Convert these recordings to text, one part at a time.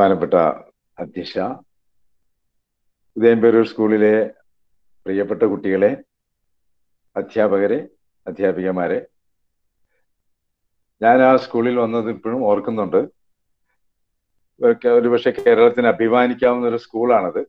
ബഹുമാനപ്പെട്ട അധ്യക്ഷ ഉദയംപേരൂർ സ്കൂളിലെ പ്രിയപ്പെട്ട കുട്ടികളെ അധ്യാപകരെ അധ്യാപികമാരെ ഞാൻ ആ സ്കൂളിൽ വന്നത് ഇപ്പോഴും ഓർക്കുന്നുണ്ട് ഒരുപക്ഷെ കേരളത്തിന് അഭിമാനിക്കാവുന്ന ഒരു സ്കൂളാണത്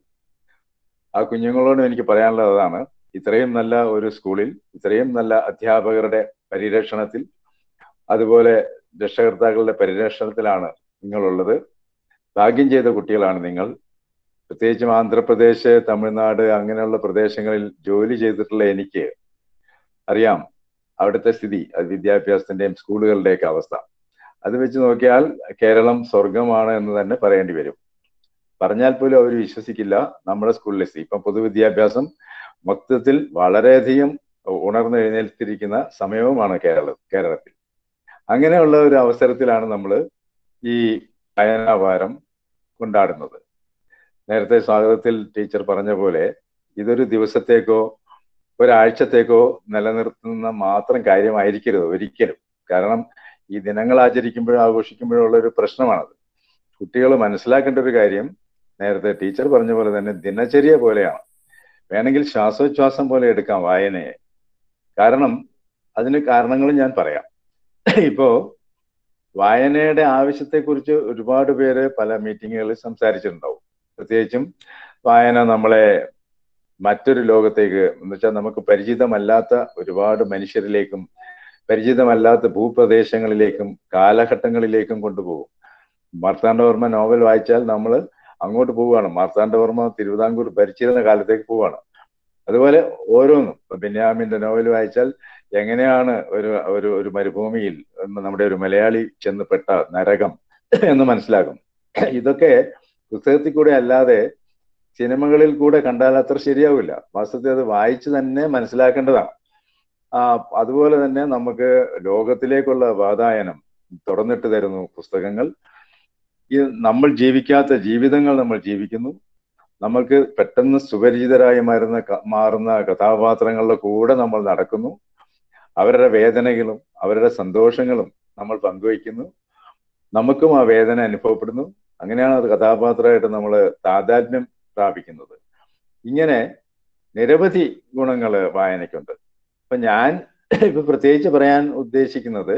ആ കുഞ്ഞുങ്ങളോടും എനിക്ക് പറയാനുള്ളത് അതാണ് ഇത്രയും നല്ല ഒരു സ്കൂളിൽ ഇത്രയും നല്ല അധ്യാപകരുടെ പരിരക്ഷണത്തിൽ അതുപോലെ രക്ഷകർത്താക്കളുടെ പരിരക്ഷണത്തിലാണ് നിങ്ങളുള്ളത് ഭാഗ്യം ചെയ്ത കുട്ടികളാണ് നിങ്ങൾ പ്രത്യേകിച്ചും ആന്ധ്രാപ്രദേശ് തമിഴ്നാട് അങ്ങനെയുള്ള പ്രദേശങ്ങളിൽ ജോലി ചെയ്തിട്ടുള്ള എനിക്ക് അറിയാം അവിടുത്തെ സ്ഥിതി അത് വിദ്യാഭ്യാസത്തിന്റെയും സ്കൂളുകളുടെയൊക്കെ അവസ്ഥ അത് വെച്ച് നോക്കിയാൽ കേരളം സ്വർഗമാണ് എന്ന് തന്നെ പറയേണ്ടി വരും പറഞ്ഞാൽ പോലും അവർ വിശ്വസിക്കില്ല നമ്മുടെ സ്കൂളിലെ സ്ഥിതി ഇപ്പം പൊതുവിദ്യാഭ്യാസം മൊത്തത്തിൽ വളരെയധികം ഉണർന്നെഴുന്നേൽത്തിരിക്കുന്ന സമയവുമാണ് കേരള കേരളത്തിൽ അങ്ങനെയുള്ള ഒരു അവസരത്തിലാണ് നമ്മൾ ഈ വായനാവാരം കൊണ്ടാടുന്നത് നേരത്തെ സ്വാഗതത്തിൽ ടീച്ചർ പറഞ്ഞ പോലെ ഇതൊരു ദിവസത്തേക്കോ ഒരാഴ്ചത്തേക്കോ നിലനിർത്തുന്ന മാത്രം കാര്യമായിരിക്കരുത് ഒരിക്കലും കാരണം ഈ ദിനങ്ങൾ ആചരിക്കുമ്പോഴും ആഘോഷിക്കുമ്പോഴും ഉള്ള ഒരു പ്രശ്നമാണത് കുട്ടികൾ മനസ്സിലാക്കേണ്ട ഒരു കാര്യം നേരത്തെ ടീച്ചർ പറഞ്ഞ പോലെ തന്നെ ദിനചര്യ പോലെയാണ് വേണമെങ്കിൽ ശ്വാസോച്ഛ്വാസം പോലെ എടുക്കാം വായനയെ കാരണം അതിന് കാരണങ്ങളും ഞാൻ പറയാം ഇപ്പോ വായനയുടെ ആവശ്യത്തെക്കുറിച്ച് ഒരുപാട് പേര് പല മീറ്റിങ്ങുകളിൽ സംസാരിച്ചിട്ടുണ്ടാവും പ്രത്യേകിച്ചും വായന നമ്മളെ മറ്റൊരു ലോകത്തേക്ക് എന്ന് വെച്ചാൽ നമുക്ക് പരിചിതമല്ലാത്ത ഒരുപാട് മനുഷ്യരിലേക്കും പരിചിതമല്ലാത്ത ഭൂപ്രദേശങ്ങളിലേക്കും കാലഘട്ടങ്ങളിലേക്കും കൊണ്ടുപോകും മാർത്താണ്ഡവർമ്മ നോവൽ വായിച്ചാൽ നമ്മൾ അങ്ങോട്ട് പോവുകയാണ് മാർത്താണ്ഡവർമ്മ തിരുവിതാംകൂർ ഭരിച്ചിരുന്ന കാലത്തേക്ക് പോവുകയാണ് അതുപോലെ ഓരോന്നും ബെന്യാമിന്റെ നോവൽ വായിച്ചാൽ എങ്ങനെയാണ് ഒരു ഒരു ഒരു മരുഭൂമിയിൽ നമ്മുടെ ഒരു മലയാളി ചെന്നപ്പെട്ട നരകം എന്ന് മനസ്സിലാക്കും ഇതൊക്കെ പുസ്തകത്തിൽ കൂടെ അല്ലാതെ സിനിമകളിൽ കൂടെ കണ്ടാൽ അത്ര ശരിയാവില്ല വാസ്തവത്തിൽ അത് വായിച്ച് തന്നെ മനസ്സിലാക്കേണ്ടതാണ് ആ അതുപോലെ തന്നെ നമുക്ക് ലോകത്തിലേക്കുള്ള വാതായനം തുറന്നിട്ട് തരുന്നു പുസ്തകങ്ങൾ ഈ നമ്മൾ ജീവിക്കാത്ത ജീവിതങ്ങൾ നമ്മൾ ജീവിക്കുന്നു നമ്മൾക്ക് പെട്ടെന്ന് സുപരിചിതരായി മാറുന്ന മാറുന്ന കഥാപാത്രങ്ങളുടെ കൂടെ നമ്മൾ നടക്കുന്നു അവരുടെ വേദനകളും അവരുടെ സന്തോഷങ്ങളും നമ്മൾ പങ്കുവയ്ക്കുന്നു നമുക്കും ആ വേദന അനുഭവപ്പെടുന്നു അങ്ങനെയാണ് അത് കഥാപാത്രമായിട്ട് നമ്മൾ താതാത്മ്യം പ്രാപിക്കുന്നത് ഇങ്ങനെ നിരവധി ഗുണങ്ങൾ വായനയ്ക്കുണ്ട് അപ്പൊ ഞാൻ ഇപ്പൊ പ്രത്യേകിച്ച് പറയാൻ ഉദ്ദേശിക്കുന്നത്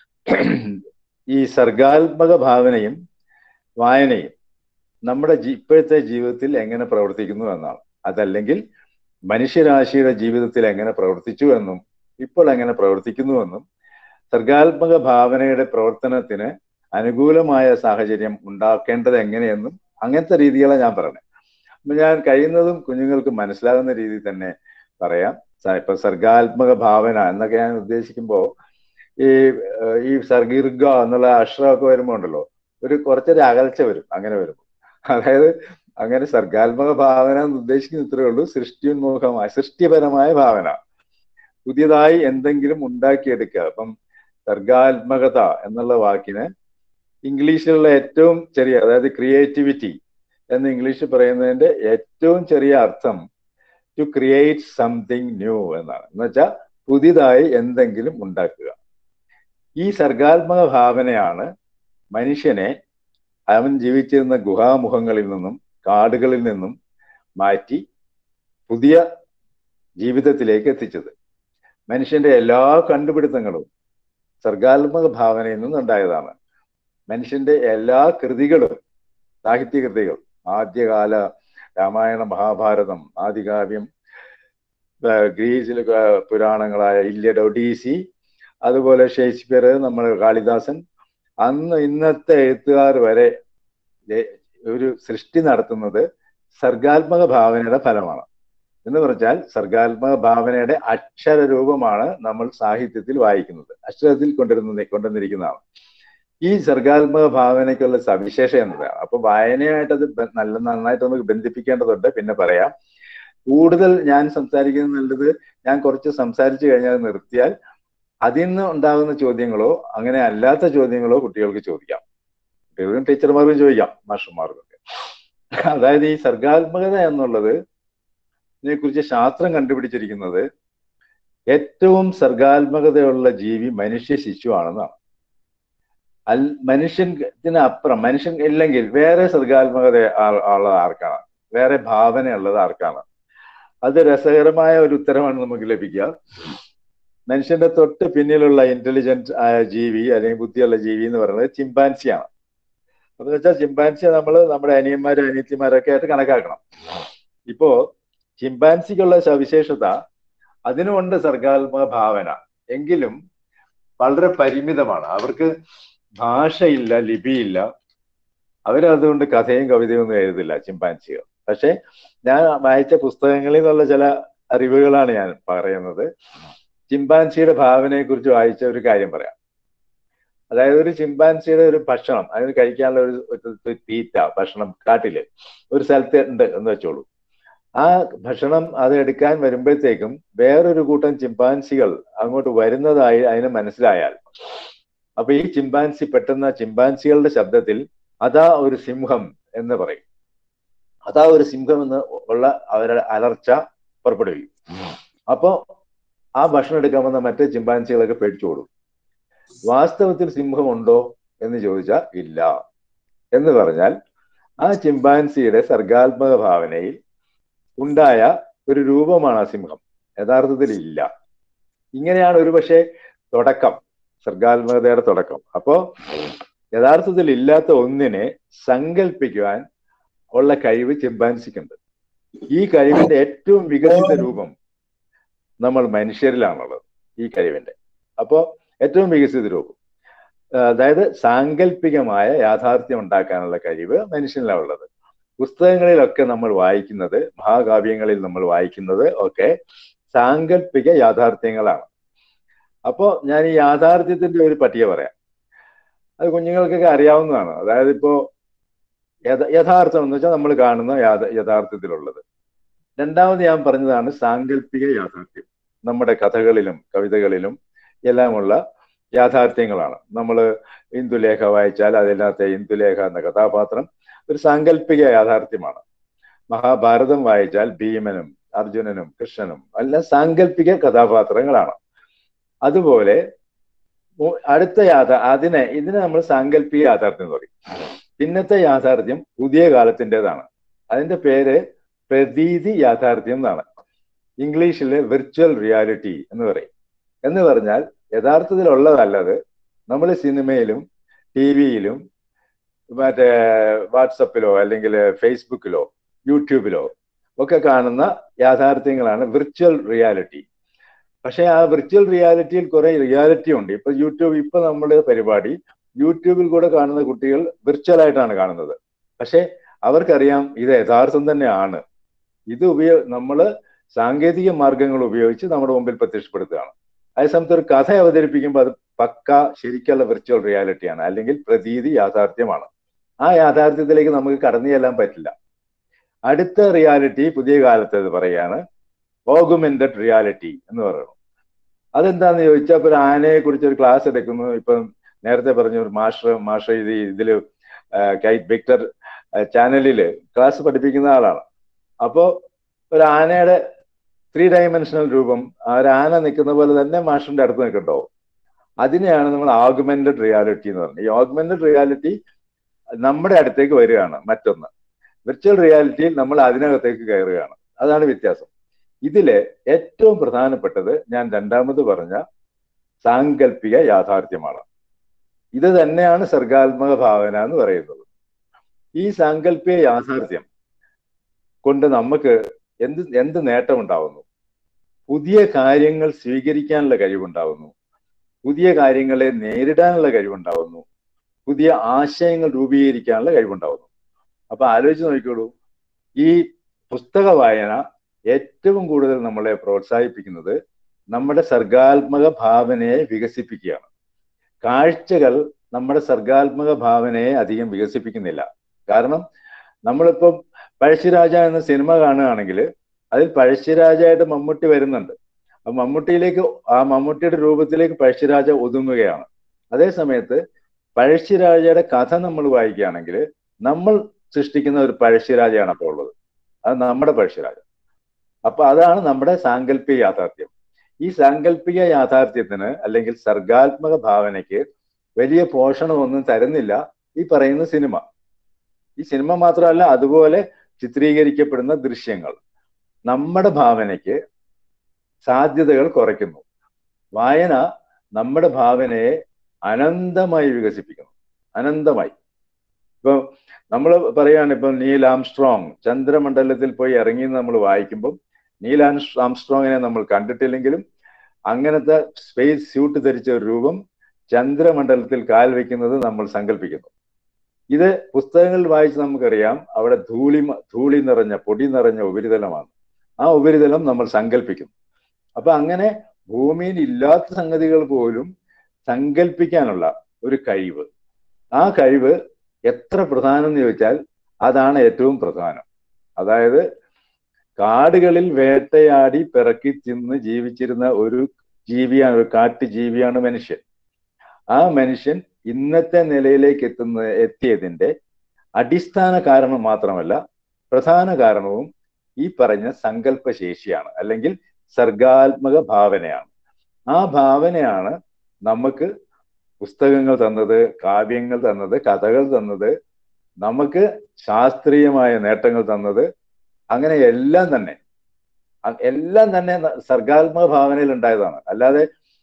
ഈ സർഗാത്മക ഭാവനയും വായനയും നമ്മുടെ ഇപ്പോഴത്തെ ജീവിതത്തിൽ എങ്ങനെ പ്രവർത്തിക്കുന്നു എന്നാണ് അതല്ലെങ്കിൽ മനുഷ്യരാശിയുടെ ജീവിതത്തിൽ എങ്ങനെ പ്രവർത്തിച്ചു എന്നും ഇപ്പോൾ എങ്ങനെ പ്രവർത്തിക്കുന്നുവെന്നും സർഗാത്മക ഭാവനയുടെ പ്രവർത്തനത്തിന് അനുകൂലമായ സാഹചര്യം ഉണ്ടാക്കേണ്ടത് എങ്ങനെയെന്നും അങ്ങനത്തെ രീതികളാണ് ഞാൻ പറഞ്ഞത് അപ്പൊ ഞാൻ കഴിയുന്നതും കുഞ്ഞുങ്ങൾക്ക് മനസ്സിലാകുന്ന രീതിയിൽ തന്നെ പറയാം ഇപ്പൊ സർഗാത്മക ഭാവന എന്നൊക്കെ ഞാൻ ഉദ്ദേശിക്കുമ്പോൾ ഈ ഈ സർഗീർഗ എന്നുള്ള അക്ഷരമൊക്കെ വരുമ്പോൾ ഉണ്ടല്ലോ ഒരു കുറച്ചൊരു അകൽച്ച വരും അങ്ങനെ വരുമ്പോൾ അതായത് അങ്ങനെ സർഗാത്മക ഭാവന എന്ന് ഉദ്ദേശിക്കുന്ന ഇത്രയേ ഉള്ളൂ സൃഷ്ടിയുന്മുഖമായ സൃഷ്ടിപരമായ ഭാവന പുതിയതായി എന്തെങ്കിലും ഉണ്ടാക്കിയെടുക്കുക അപ്പം സർഗാത്മകത എന്നുള്ള വാക്കിന് ഇംഗ്ലീഷിലുള്ള ഏറ്റവും ചെറിയ അതായത് ക്രിയേറ്റിവിറ്റി എന്ന് ഇംഗ്ലീഷ് പറയുന്നതിന്റെ ഏറ്റവും ചെറിയ അർത്ഥം ടു ക്രിയേറ്റ് സംതിങ് ന്യൂ എന്നാണ് എന്ന് വെച്ചാൽ പുതിയതായി എന്തെങ്കിലും ഉണ്ടാക്കുക ഈ സർഗാത്മക ഭാവനയാണ് മനുഷ്യനെ അവൻ ജീവിച്ചിരുന്ന ഗുഹാമുഖങ്ങളിൽ നിന്നും കാടുകളിൽ നിന്നും മാറ്റി പുതിയ ജീവിതത്തിലേക്ക് എത്തിച്ചത് മനുഷ്യന്റെ എല്ലാ കണ്ടുപിടുത്തങ്ങളും സർഗാത്മക ഭാവനയിൽ നിന്നുണ്ടായതാണ് മനുഷ്യന്റെ എല്ലാ കൃതികളും സാഹിത്യകൃതികൾ ആദ്യകാല രാമായണ മഹാഭാരതം ആദികാവ്യം ഗ്രീസിലെ പുരാണങ്ങളായ ഇല്യഡ് ഒഡീസി അതുപോലെ ഷേക്സ്പിയർ നമ്മൾ കാളിദാസൻ അന്ന് ഇന്നത്തെ എഴുത്തുകാർ വരെ ഒരു സൃഷ്ടി നടത്തുന്നത് സർഗാത്മക ഭാവനയുടെ ഫലമാണ് എന്ന് പറഞ്ഞാൽ സർഗാത്മക ഭാവനയുടെ അക്ഷര രൂപമാണ് നമ്മൾ സാഹിത്യത്തിൽ വായിക്കുന്നത് അക്ഷരത്തിൽ കൊണ്ടുവരുന്ന കൊണ്ടുവന്നിരിക്കുന്നതാണ് ഈ സർഗാത്മക ഭാവനയ്ക്കുള്ള സവിശേഷം എന്നതാണ് അപ്പൊ വായനയായിട്ട് അത് നല്ല നന്നായിട്ട് നമുക്ക് ബന്ധിപ്പിക്കേണ്ടതുണ്ട് പിന്നെ പറയാം കൂടുതൽ ഞാൻ സംസാരിക്കുന്നത് നല്ലത് ഞാൻ കുറച്ച് സംസാരിച്ചു കഴിഞ്ഞാൽ നിർത്തിയാൽ അതിൽ നിന്ന് ഉണ്ടാകുന്ന ചോദ്യങ്ങളോ അങ്ങനെ അല്ലാത്ത ചോദ്യങ്ങളോ കുട്ടികൾക്ക് ചോദിക്കാം കുട്ടികൾക്കും ടീച്ചർമാർക്കും ചോദിക്കാം മാസ്റ്റർമാർക്കും ഒക്കെ അതായത് ഈ സർഗാത്മകത എന്നുള്ളത് ഇതിനെക്കുറിച്ച് ശാസ്ത്രം കണ്ടുപിടിച്ചിരിക്കുന്നത് ഏറ്റവും സർഗാത്മകതയുള്ള ജീവി മനുഷ്യ ശിശുവാണെന്നാണ് അൽ മനുഷ്യത്തിന് അപ്പുറം മനുഷ്യൻ ഇല്ലെങ്കിൽ വേറെ സർഗാത്മകത ഉള്ളത് ആർക്കാണ് വേറെ ഭാവന ഉള്ളത് ആർക്കാണ് അത് രസകരമായ ഒരു ഉത്തരമാണ് നമുക്ക് ലഭിക്കുക മനുഷ്യന്റെ തൊട്ട് പിന്നിലുള്ള ഇന്റലിജന്റ് ആയ ജീവി അല്ലെങ്കിൽ ബുദ്ധിയുള്ള ജീവി എന്ന് പറയുന്നത് ചിമ്പാൻസിയാണ് അപ്പൊ വെച്ചാൽ ചിമ്പാൻസിയെ നമ്മൾ നമ്മുടെ അനിയന്മാരും അനിയത്തിമാരൊക്കെ ആയിട്ട് കണക്കാക്കണം ഇപ്പോ ചിമ്പാൻസിക്കുള്ള സവിശേഷത അതിനുമുണ്ട് സർഗാത്മക ഭാവന എങ്കിലും വളരെ പരിമിതമാണ് അവർക്ക് ഭാഷയില്ല ലിപിയില്ല അവരതുകൊണ്ട് കഥയും കവിതയും ഒന്നും എഴുതില്ല ചിമ്പാൻസികൾ പക്ഷെ ഞാൻ വായിച്ച പുസ്തകങ്ങളിൽ നിന്നുള്ള ചില അറിവുകളാണ് ഞാൻ പറയുന്നത് ചിമ്പാൻസിയുടെ ഭാവനയെ കുറിച്ച് വായിച്ച ഒരു കാര്യം പറയാം അതായത് ഒരു ചിമ്പാൻസിയുടെ ഒരു ഭക്ഷണം അതിന് കഴിക്കാനുള്ള ഒരു ഒരു തീറ്റ ഭക്ഷണം കാട്ടില് ഒരു സ്ഥലത്ത് ഉണ്ട് എന്ന് വെച്ചോളൂ ആ ഭക്ഷണം അത് എടുക്കാൻ വരുമ്പോഴത്തേക്കും വേറൊരു കൂട്ടം ചിമ്പാൻസികൾ അങ്ങോട്ട് വരുന്നതായി അതിന് മനസ്സിലായാൽ അപ്പൊ ഈ ചിമ്പാൻസി പെട്ടെന്ന് ചിമ്പാൻസികളുടെ ശബ്ദത്തിൽ അതാ ഒരു സിംഹം എന്ന് പറയും അതാ ഒരു സിംഹം എന്ന് ഉള്ള അവരുടെ അലർച്ച പുറപ്പെടുവിക്കും അപ്പോ ആ ഭക്ഷണം എടുക്കാൻ വന്ന മറ്റേ ചിമ്പാൻസികളൊക്കെ പേടിച്ചോടും വാസ്തവത്തിൽ സിംഹമുണ്ടോ എന്ന് ചോദിച്ചാൽ ഇല്ല എന്ന് പറഞ്ഞാൽ ആ ചിമ്പാൻസിയുടെ സർഗാത്മക ഭാവനയിൽ ഉണ്ടായ ഒരു രൂപമാണ് ആ സിംഹം യഥാർത്ഥത്തിൽ ഇല്ല ഇങ്ങനെയാണ് ഒരു പക്ഷേ തുടക്കം സർഗാത്മകതയുടെ തുടക്കം അപ്പോ യഥാർത്ഥത്തിൽ ഇല്ലാത്ത ഒന്നിനെ സങ്കല്പിക്കുവാൻ ഉള്ള കഴിവ് ചിമ്പാൻസിക്കുണ്ട് ഈ കഴിവിന്റെ ഏറ്റവും വികസിത രൂപം നമ്മൾ മനുഷ്യരിലാണുള്ളത് ഈ കഴിവിന്റെ അപ്പോ ഏറ്റവും വികസിത രൂപം അതായത് സാങ്കല്പികമായ യാഥാർത്ഥ്യം ഉണ്ടാക്കാനുള്ള കഴിവ് മനുഷ്യനിലാണ് ഉള്ളത് പുസ്തകങ്ങളിലൊക്കെ നമ്മൾ വായിക്കുന്നത് മഹാകാവ്യങ്ങളിൽ നമ്മൾ വായിക്കുന്നത് ഒക്കെ സാങ്കല്പിക യാഥാർത്ഥ്യങ്ങളാണ് അപ്പോ ഞാൻ ഈ യാഥാർത്ഥ്യത്തിന്റെ ഒരു പട്ടിക പറയാം അത് കുഞ്ഞുങ്ങൾക്കൊക്കെ അറിയാവുന്നതാണ് അതായത് ഇപ്പോ യഥാർത്ഥം എന്ന് വെച്ചാൽ നമ്മൾ കാണുന്ന യഥാർത്ഥത്തിലുള്ളത് രണ്ടാമത് ഞാൻ പറഞ്ഞതാണ് സാങ്കല്പിക യാഥാർത്ഥ്യം നമ്മുടെ കഥകളിലും കവിതകളിലും എല്ലാമുള്ള യാഥാർത്ഥ്യങ്ങളാണ് നമ്മൾ ഇന്ദുലേഖ വായിച്ചാൽ അതിനകത്തെ ഇന്ദുലേഖ എന്ന കഥാപാത്രം ഒരു സാങ്കല്പിക യാഥാർത്ഥ്യമാണ് മഹാഭാരതം വായിച്ചാൽ ഭീമനും അർജുനനും കൃഷ്ണനും എല്ലാം സാങ്കല്പിക കഥാപാത്രങ്ങളാണ് അതുപോലെ അടുത്ത യാഥാ അതിനെ ഇതിനെ നമ്മൾ സാങ്കല്പിക യാഥാർത്ഥ്യം എന്ന് പറയും പിന്നത്തെ യാഥാർത്ഥ്യം പുതിയ കാലത്തിൻ്റെതാണ് അതിന്റെ പേര് പ്രതീതി യാഥാർത്ഥ്യം എന്നാണ് ഇംഗ്ലീഷിൽ വിർച്വൽ റിയാലിറ്റി എന്ന് പറയും എന്ന് പറഞ്ഞാൽ യഥാർത്ഥത്തിലുള്ളതല്ലത് നമ്മൾ സിനിമയിലും ടി വിയിലും മറ്റേ വാട്സപ്പിലോ അല്ലെങ്കിൽ ഫേസ്ബുക്കിലോ യൂട്യൂബിലോ ഒക്കെ കാണുന്ന യാഥാർത്ഥ്യങ്ങളാണ് വിർച്വൽ റിയാലിറ്റി പക്ഷേ ആ വിർച്വൽ റിയാലിറ്റിയിൽ കുറെ റിയാലിറ്റി ഉണ്ട് ഇപ്പൊ യൂട്യൂബ് ഇപ്പൊ നമ്മുടെ പരിപാടി യൂട്യൂബിൽ കൂടെ കാണുന്ന കുട്ടികൾ വിർച്വൽ ആയിട്ടാണ് കാണുന്നത് പക്ഷെ അവർക്കറിയാം ഇത് യഥാർത്ഥം തന്നെയാണ് ഇത് ഉപയോഗ നമ്മള് സാങ്കേതിക മാർഗങ്ങൾ ഉപയോഗിച്ച് നമ്മുടെ മുമ്പിൽ പ്രത്യക്ഷപ്പെടുത്തുകയാണ് അതേസമയത്ത് ഒരു കഥ അവതരിപ്പിക്കുമ്പോൾ അത് പക്ക ശരിക്കുള്ള വിർച്വൽ റിയാലിറ്റിയാണ് അല്ലെങ്കിൽ പ്രതീതി യാഥാർത്ഥ്യമാണ് ആ യാഥാർത്ഥ്യത്തിലേക്ക് നമുക്ക് കടന്നു ചെല്ലാൻ പറ്റില്ല അടുത്ത റിയാലിറ്റി പുതിയ കാലത്ത് ഇത് പറയാണ് ഓഗുമെന്റഡ് റിയാലിറ്റി എന്ന് പറയുന്നു അതെന്താന്ന് ചോദിച്ചാൽ ഇപ്പൊ ഒരു ആനയെ കുറിച്ച് ഒരു ക്ലാസ് എടുക്കുന്നു ഇപ്പം നേരത്തെ പറഞ്ഞ ഒരു മാസ്റ്റർ മാസ്റ്റർ ഇത് ഇതില് കൈറ്റ് വിക്ടർ ചാനലില് ക്ലാസ് പഠിപ്പിക്കുന്ന ആളാണ് അപ്പോ ഒരു ആനയുടെ ത്രീ ഡയമെൻഷണൽ രൂപം ആ ഒരു ആന നിൽക്കുന്ന പോലെ തന്നെ മാസ്റ്ററിന്റെ അടുത്ത് നിൽക്കണ്ടോ അതിനെയാണ് നമ്മൾ ആഗ്മെന്റഡ് റിയാലിറ്റി എന്ന് പറയുന്നത് ഈ ആഗ്മെന്റഡ് റിയാലിറ്റി നമ്മുടെ അടുത്തേക്ക് വരികയാണ് മറ്റൊന്ന് വിർച്വൽ റിയാലിറ്റിയിൽ നമ്മൾ അതിനകത്തേക്ക് കയറുകയാണ് അതാണ് വ്യത്യാസം ഇതിലെ ഏറ്റവും പ്രധാനപ്പെട്ടത് ഞാൻ രണ്ടാമത് പറഞ്ഞ സാങ്കല്പിക യാഥാർത്ഥ്യമാണ് ഇത് തന്നെയാണ് സർഗാത്മക ഭാവന എന്ന് പറയുന്നത് ഈ സാങ്കല്പിക യാഥാർത്ഥ്യം കൊണ്ട് നമുക്ക് എന്ത് എന്ത് നേട്ടമുണ്ടാവുന്നു പുതിയ കാര്യങ്ങൾ സ്വീകരിക്കാനുള്ള കഴിവുണ്ടാവുന്നു പുതിയ കാര്യങ്ങളെ നേരിടാനുള്ള കഴിവുണ്ടാവുന്നു പുതിയ ആശയങ്ങൾ രൂപീകരിക്കാനുള്ള കഴിവുണ്ടാവുന്നു അപ്പൊ ആലോചിച്ച് നോക്കിക്കോളൂ ഈ പുസ്തക വായന ഏറ്റവും കൂടുതൽ നമ്മളെ പ്രോത്സാഹിപ്പിക്കുന്നത് നമ്മുടെ സർഗാത്മക ഭാവനയെ വികസിപ്പിക്കുകയാണ് കാഴ്ചകൾ നമ്മുടെ സർഗാത്മക ഭാവനയെ അധികം വികസിപ്പിക്കുന്നില്ല കാരണം നമ്മളിപ്പം പഴശ്ശിരാജ എന്ന സിനിമ കാണുകയാണെങ്കിൽ അതിൽ പഴശ്ശിരാജയായിട്ട് മമ്മൂട്ടി വരുന്നുണ്ട് അപ്പൊ മമ്മൂട്ടിയിലേക്ക് ആ മമ്മൂട്ടിയുടെ രൂപത്തിലേക്ക് പഴശ്ശിരാജ ഒതുങ്ങുകയാണ് അതേ സമയത്ത് പഴശ്ശിരാജയുടെ കഥ നമ്മൾ വായിക്കുകയാണെങ്കിൽ നമ്മൾ സൃഷ്ടിക്കുന്ന ഒരു പഴശ്ശിരാജയാണ് അപ്പോൾ ഉള്ളത് അത് നമ്മുടെ പഴശ്ശിരാജ അപ്പൊ അതാണ് നമ്മുടെ സാങ്കല്പിക യാഥാർത്ഥ്യം ഈ സാങ്കല്പിക യാഥാർത്ഥ്യത്തിന് അല്ലെങ്കിൽ സർഗാത്മക ഭാവനയ്ക്ക് വലിയ പോഷണമൊന്നും തരുന്നില്ല ഈ പറയുന്ന സിനിമ ഈ സിനിമ മാത്രമല്ല അതുപോലെ ചിത്രീകരിക്കപ്പെടുന്ന ദൃശ്യങ്ങൾ നമ്മുടെ ഭാവനയ്ക്ക് സാധ്യതകൾ കുറയ്ക്കുന്നു വായന നമ്മുടെ ഭാവനയെ അനന്തമായി വികസിപ്പിക്കുന്നു അനന്തമായി ഇപ്പൊ നമ്മൾ പറയാണ് ഇപ്പൊ നീൽ ആംസ്ട്രോങ് ചന്ദ്രമണ്ഡലത്തിൽ പോയി ഇറങ്ങി നമ്മൾ വായിക്കുമ്പോൾ നീൽ ആംസ്ട്രോങ്ങിനെ നമ്മൾ കണ്ടിട്ടില്ലെങ്കിലും അങ്ങനത്തെ സ്പേസ് സ്യൂട്ട് ധരിച്ച ഒരു രൂപം ചന്ദ്രമണ്ഡലത്തിൽ കാൽ വയ്ക്കുന്നത് നമ്മൾ സങ്കല്പിക്കുന്നു ഇത് പുസ്തകങ്ങളിൽ വായിച്ച് നമുക്കറിയാം അവിടെ ധൂളി ധൂളി നിറഞ്ഞ പൊടി നിറഞ്ഞ ഉപരിതലമാണ് ആ ഉപരിതലം നമ്മൾ സങ്കല്പിക്കുന്നു അപ്പൊ അങ്ങനെ ഭൂമിയിൽ ഇല്ലാത്ത സംഗതികൾ പോലും സങ്കല്പിക്കാനുള്ള ഒരു കഴിവ് ആ കഴിവ് എത്ര പ്രധാനം എന്ന് ചോദിച്ചാൽ അതാണ് ഏറ്റവും പ്രധാനം അതായത് കാടുകളിൽ വേട്ടയാടി പിറക്കി തിന്ന് ജീവിച്ചിരുന്ന ഒരു ജീവിയാണ് ഒരു കാട്ടു ജീവിയാണ് മനുഷ്യൻ ആ മനുഷ്യൻ ഇന്നത്തെ നിലയിലേക്ക് എത്തുന്ന എത്തിയതിന്റെ അടിസ്ഥാന കാരണം മാത്രമല്ല പ്രധാന കാരണവും ഈ പറഞ്ഞ സങ്കല്പശേഷിയാണ് അല്ലെങ്കിൽ സർഗാത്മക ഭാവനയാണ് ആ ഭാവനയാണ് നമുക്ക് പുസ്തകങ്ങൾ തന്നത് കാവ്യങ്ങൾ തന്നത് കഥകൾ തന്നത് നമുക്ക് ശാസ്ത്രീയമായ നേട്ടങ്ങൾ തന്നത് അങ്ങനെ എല്ലാം തന്നെ എല്ലാം തന്നെ സർഗാത്മക ഭാവനയിൽ ഉണ്ടായതാണ് അല്ലാതെ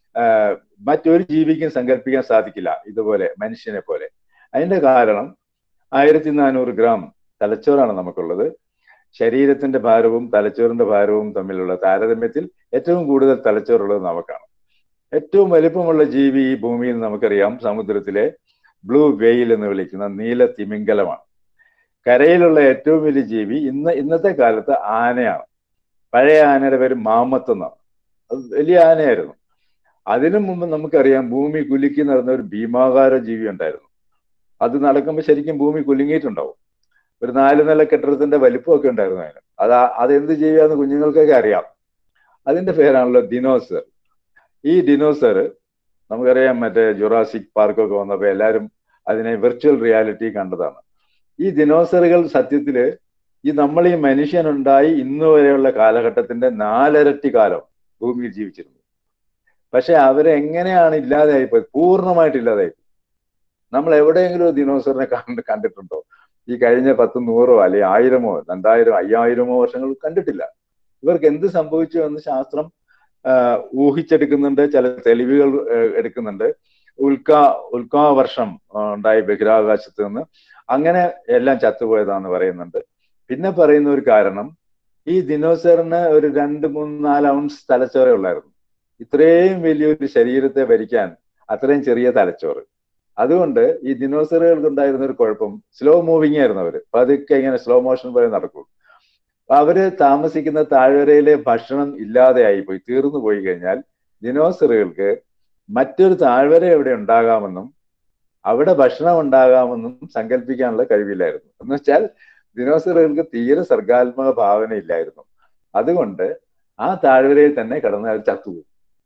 മറ്റൊരു ജീവിക്കും സങ്കല്പിക്കാൻ സാധിക്കില്ല ഇതുപോലെ മനുഷ്യനെ പോലെ അതിന്റെ കാരണം ആയിരത്തി നാനൂറ് ഗ്രാം തലച്ചോറാണ് നമുക്കുള്ളത് ശരീരത്തിന്റെ ഭാരവും തലച്ചോറിന്റെ ഭാരവും തമ്മിലുള്ള താരതമ്യത്തിൽ ഏറ്റവും കൂടുതൽ തലച്ചോറുള്ളത് നമുക്കാണ് ഏറ്റവും വലിപ്പമുള്ള ജീവി ഈ ഭൂമിയിൽ നമുക്കറിയാം സമുദ്രത്തിലെ ബ്ലൂ വെയിൽ എന്ന് വിളിക്കുന്ന നീല തിമിംഗലമാണ് കരയിലുള്ള ഏറ്റവും വലിയ ജീവി ഇന്ന് ഇന്നത്തെ കാലത്ത് ആനയാണ് പഴയ ആനയുടെ പേര് മാമത്ത് എന്നാണ് അത് വലിയ ആനയായിരുന്നു അതിനു മുമ്പ് നമുക്കറിയാം ഭൂമി കുലുക്കി നടന്ന ഒരു ഭീമാകാര ജീവി ഉണ്ടായിരുന്നു അത് നടക്കുമ്പോൾ ശരിക്കും ഭൂമി കുലുങ്ങിയിട്ടുണ്ടാവും ഒരു നാല് നില കെട്ടിടത്തിന്റെ വലിപ്പമൊക്കെ ഉണ്ടായിരുന്നു അതിന് അത് അതെന്ത് ജീവിയാന്ന് കുഞ്ഞുങ്ങൾക്കൊക്കെ അറിയാം അതിന്റെ പേരാണല്ലോ ദിനോസർ ഈ ഡിനോസർ നമുക്കറിയാം മറ്റേ ജുറാസിക് പാർക്കൊക്കെ വന്നപ്പോൾ എല്ലാവരും അതിനെ വിർച്വൽ റിയാലിറ്റി കണ്ടതാണ് ഈ ദിനോസറുകൾ സത്യത്തില് ഈ നമ്മൾ ഈ മനുഷ്യനുണ്ടായി ഇന്ന് വരെയുള്ള കാലഘട്ടത്തിന്റെ നാലരട്ടി കാലം ഭൂമിയിൽ ജീവിച്ചിരുന്നു പക്ഷെ അവരെങ്ങനെയാണ് ഇല്ലാതെയായിപ്പോയി പൂർണ്ണമായിട്ട് ഇല്ലാതായിപ്പോയി നമ്മൾ എവിടെയെങ്കിലും ഒരു ദിനോസറിനെ കണ്ട് കണ്ടിട്ടുണ്ടോ ഈ കഴിഞ്ഞ പത്ത് നൂറോ അല്ലെങ്കിൽ ആയിരമോ രണ്ടായിരം അയ്യായിരമോ വർഷങ്ങൾ കണ്ടിട്ടില്ല ഇവർക്ക് എന്ത് സംഭവിച്ചു എന്ന് ശാസ്ത്രം ഊഹിച്ചെടുക്കുന്നുണ്ട് ചില തെളിവുകൾ എടുക്കുന്നുണ്ട് ഉൽക്കാ ഉൽക്കാ വർഷം ഉണ്ടായി ബഹിരാകാശത്ത് നിന്ന് അങ്ങനെ എല്ലാം ചത്തുപോയതാന്ന് പറയുന്നുണ്ട് പിന്നെ പറയുന്ന ഒരു കാരണം ഈ ദിനോസറിന് ഒരു രണ്ട് മൂന്ന് നാല് ഔൺസ് തലച്ചോറേ ഉള്ളായിരുന്നു ഇത്രയും വലിയൊരു ശരീരത്തെ ഭരിക്കാൻ അത്രയും ചെറിയ തലച്ചോറ് അതുകൊണ്ട് ഈ ദിനോസറുകൾക്ക് ഉണ്ടായിരുന്ന ഒരു കുഴപ്പം സ്ലോ മൂവിങ് ആയിരുന്നു അവര് പതുക്കെ ഇങ്ങനെ സ്ലോ മോഷൻ പോലെ നടക്കും അവര് താമസിക്കുന്ന താഴ്വരയിലെ ഭക്ഷണം ഇല്ലാതെയായി പോയി തീർന്നു പോയി കഴിഞ്ഞാൽ ദിനോസറുകൾക്ക് മറ്റൊരു താഴ്വര എവിടെ ഉണ്ടാകാമെന്നും അവിടെ ഭക്ഷണം ഉണ്ടാകാമെന്നും സങ്കല്പിക്കാനുള്ള കഴിവില്ലായിരുന്നു എന്ന് വെച്ചാൽ ദിനോസറുകൾക്ക് തീരെ സർഗാത്മക ഭാവന ഇല്ലായിരുന്നു അതുകൊണ്ട് ആ താഴ്വരയിൽ തന്നെ കിടന്ന് അവർ ചത്തുപോകും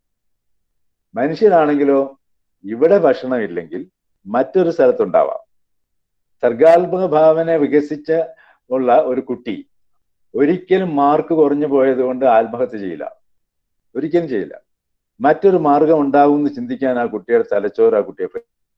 മനുഷ്യരാണെങ്കിലോ ഇവിടെ ഭക്ഷണം ഇല്ലെങ്കിൽ മറ്റൊരു സ്ഥലത്തുണ്ടാവാം സർഗാത്മക ഭാവന വികസിച്ച ഉള്ള ഒരു കുട്ടി ഒരിക്കലും മാർക്ക് കുറഞ്ഞു പോയത് കൊണ്ട് ആത്മഹത്യ ചെയ്യില്ല ഒരിക്കലും ചെയ്യില്ല മറ്റൊരു മാർഗം ഉണ്ടാവും എന്ന് ചിന്തിക്കാൻ ആ കുട്ടിയുടെ തലച്ചോറ് ആ കുട്ടിയെ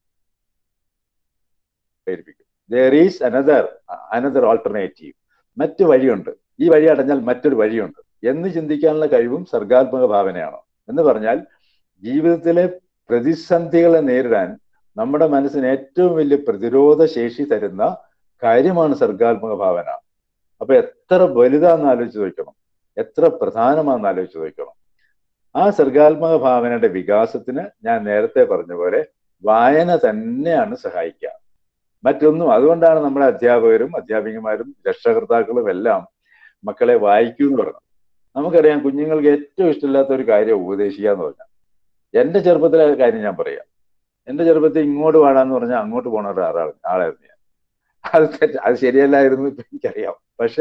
പ്രേരിപ്പിക്കും there is another another alternative മറ്റു വഴിയുണ്ട് ഈ വഴി അടഞ്ഞാൽ മറ്റൊരു വഴിയുണ്ട് എന്ന് ചിന്തിക്കാനുള്ള കഴിവും സർഗാത്മക ഭാവനയാണ് എന്ന് പറഞ്ഞാൽ ജീവിതത്തിലെ പ്രതിസന്ധികളെ നേരിടാൻ നമ്മുടെ മനസ്സിന് ഏറ്റവും വലിയ പ്രതിരോധ ശേഷി തരുന്ന കാര്യമാണ് സർഗാത്മക ഭാവന അപ്പൊ എത്ര വലുതാന്ന് ആലോചിച്ച് നോക്കണം എത്ര പ്രധാനമാണെന്ന് ആലോചിച്ച് നോക്കണം ആ സർഗാത്മക ഭാവനയുടെ വികാസത്തിന് ഞാൻ നേരത്തെ പറഞ്ഞ പോലെ വായന തന്നെയാണ് സഹായിക്കുക മറ്റൊന്നും അതുകൊണ്ടാണ് നമ്മുടെ അധ്യാപകരും അധ്യാപികമാരും രക്ഷകർത്താക്കളും എല്ലാം മക്കളെ വായിക്കൂ എന്ന് പറയുന്നത് നമുക്കറിയാം കുഞ്ഞുങ്ങൾക്ക് ഏറ്റവും ഇഷ്ടമില്ലാത്ത ഒരു കാര്യം ഉപദേശിക്കുക എന്ന് പറഞ്ഞാൽ എന്റെ ചെറുപ്പത്തിലെ കാര്യം ഞാൻ പറയാം എന്റെ ചെറുപ്പത്തിൽ ഇങ്ങോട്ട് പാടാന്ന് പറഞ്ഞാൽ അങ്ങോട്ട് പോണ ഒരു ആളാണ് ആളായിരുന്നു ഞാൻ അത് അത് ശരിയല്ലായിരുന്നു ഇപ്പൊ എനിക്കറിയാം പക്ഷേ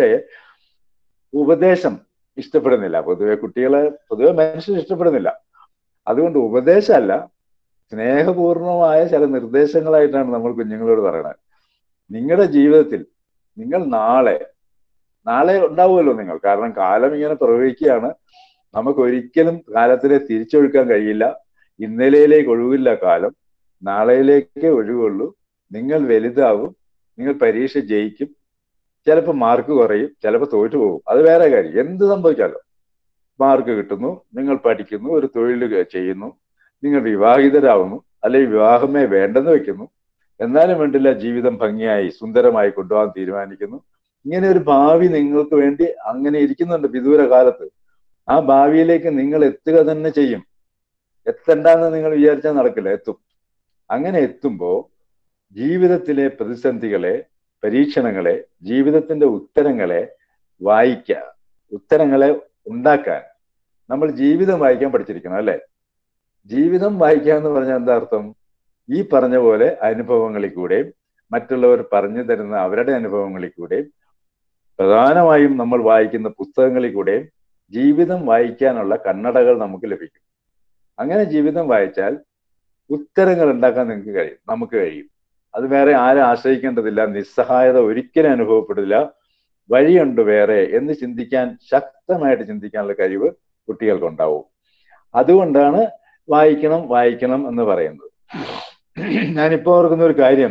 ഉപദേശം ഇഷ്ടപ്പെടുന്നില്ല പൊതുവെ കുട്ടികളെ പൊതുവെ മനുഷ്യർ ഇഷ്ടപ്പെടുന്നില്ല അതുകൊണ്ട് ഉപദേശമല്ല സ്നേഹപൂർണമായ ചില നിർദ്ദേശങ്ങളായിട്ടാണ് നമ്മൾ കുഞ്ഞുങ്ങളോട് പറയണത് നിങ്ങളുടെ ജീവിതത്തിൽ നിങ്ങൾ നാളെ നാളെ ഉണ്ടാവുമല്ലോ നിങ്ങൾ കാരണം കാലം ഇങ്ങനെ പ്രവഹിക്കുകയാണ് നമുക്ക് ഒരിക്കലും കാലത്തിനെ തിരിച്ചൊഴുക്കാൻ കഴിയില്ല ഇന്നലെയിലേക്ക് ഒഴിവില്ല കാലം നാളെയിലേക്ക് ഒഴിവുള്ളൂ നിങ്ങൾ വലുതാവും നിങ്ങൾ പരീക്ഷ ജയിക്കും ചിലപ്പോൾ മാർക്ക് കുറയും ചിലപ്പോൾ തോറ്റു പോകും അത് വേറെ കാര്യം എന്ത് സംഭവിച്ചാലോ മാർക്ക് കിട്ടുന്നു നിങ്ങൾ പഠിക്കുന്നു ഒരു തൊഴിൽ ചെയ്യുന്നു നിങ്ങൾ വിവാഹിതരാകുന്നു അല്ലെങ്കിൽ വിവാഹമേ വേണ്ടെന്ന് വെക്കുന്നു എന്നാലും വേണ്ടില്ല ജീവിതം ഭംഗിയായി സുന്ദരമായി കൊണ്ടുപോകാൻ തീരുമാനിക്കുന്നു ഇങ്ങനെ ഒരു ഭാവി നിങ്ങൾക്ക് വേണ്ടി അങ്ങനെ ഇരിക്കുന്നുണ്ട് വിദൂര കാലത്ത് ആ ഭാവിയിലേക്ക് നിങ്ങൾ എത്തുക തന്നെ ചെയ്യും എത്തണ്ടെന്ന് നിങ്ങൾ വിചാരിച്ചാൽ നടക്കില്ല എത്തും അങ്ങനെ എത്തുമ്പോൾ ജീവിതത്തിലെ പ്രതിസന്ധികളെ പരീക്ഷണങ്ങളെ ജീവിതത്തിന്റെ ഉത്തരങ്ങളെ വായിക്കുക ഉത്തരങ്ങളെ ഉണ്ടാക്കാൻ നമ്മൾ ജീവിതം വായിക്കാൻ പഠിച്ചിരിക്കണം അല്ലെ ജീവിതം വായിക്കുക എന്ന് പറഞ്ഞാൽ എന്താ അർത്ഥം ഈ പറഞ്ഞ പോലെ അനുഭവങ്ങളിൽ കൂടെയും മറ്റുള്ളവർ പറഞ്ഞു തരുന്ന അവരുടെ അനുഭവങ്ങളിൽ കൂടെയും പ്രധാനമായും നമ്മൾ വായിക്കുന്ന പുസ്തകങ്ങളിൽ കൂടെയും ജീവിതം വായിക്കാനുള്ള കണ്ണടകൾ നമുക്ക് ലഭിക്കും അങ്ങനെ ജീവിതം വായിച്ചാൽ ഉത്തരങ്ങൾ ഉണ്ടാക്കാൻ നിങ്ങൾക്ക് കഴിയും നമുക്ക് കഴിയും അത് വേറെ ആരും ആശ്രയിക്കേണ്ടതില്ല നിസ്സഹായത ഒരിക്കലും അനുഭവപ്പെടില്ല വഴിയുണ്ട് വേറെ എന്ന് ചിന്തിക്കാൻ ശക്തമായിട്ട് ചിന്തിക്കാനുള്ള കഴിവ് കുട്ടികൾക്കുണ്ടാവും അതുകൊണ്ടാണ് വായിക്കണം വായിക്കണം എന്ന് പറയുന്നത് ഞാനിപ്പോ ഓർക്കുന്ന ഒരു കാര്യം